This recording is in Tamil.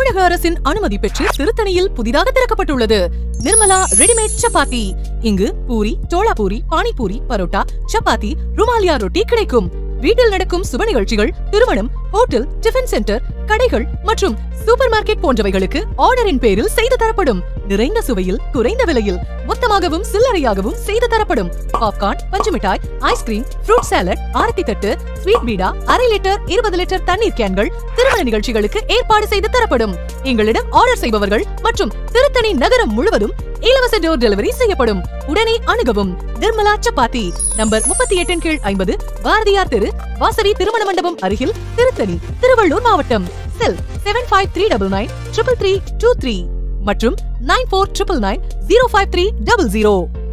தமிழக அரசின் அனுமதி பெற்று திருத்தணியில் புதிதாக திறக்கப்பட்டுள்ளது நிர்மலா ரெடிமேட் சப்பாத்தி இங்கு பூரி சோளா பூரி பானிபூரி பரோட்டா சப்பாத்தி ருமாலியா ரொட்டி கிடைக்கும் வீட்டில் நடக்கும் சுப நிகழ்ச்சிகள் திருமணம் ஹோட்டல் டிஃபன் சென்டர் கடைகள் மற்றும் சூப்பர் மார்க்கெட் போன்றவைகளுக்கு ஆர்டரின் பேரில் செய்து தரப்படும் நிறைந்த சுவையில் குறைந்த விலையில் மொத்தமாகவும் சில்லறையாகவும் செய்து தரப்படும் பாப்கார்ன் பஞ்சு மிட்டாய் ஐஸ்கிரீம் ஃப்ரூட் சாலட் ஆரத்தி தட்டு ஸ்வீட் பீடா அரை லிட்டர் இருபது லிட்டர் தண்ணீர் கேன்கள் திருமண நிகழ்ச்சிகளுக்கு ஏற்பாடு செய்து தரப்படும் எங்களிடம் ஆர்டர் செய்பவர்கள் மற்றும் திருத்தணி நகரம் முழுவதும் இலவச டோர் டெலிவரி செய்யப்படும் உடனே அணுகவும் நிர்மலா சப்பாத்தி நம்பர் முப்பத்தி எட்டின் கீழ் ஐம்பது பாரதியார் தெரு வாசவி திருமண மண்டபம் அருகில் திருத்தணி திருவள்ளூர் மாவட்டம் cell seven five three double nine triple three two three மற்றும் nine four triple nine zero five three double zero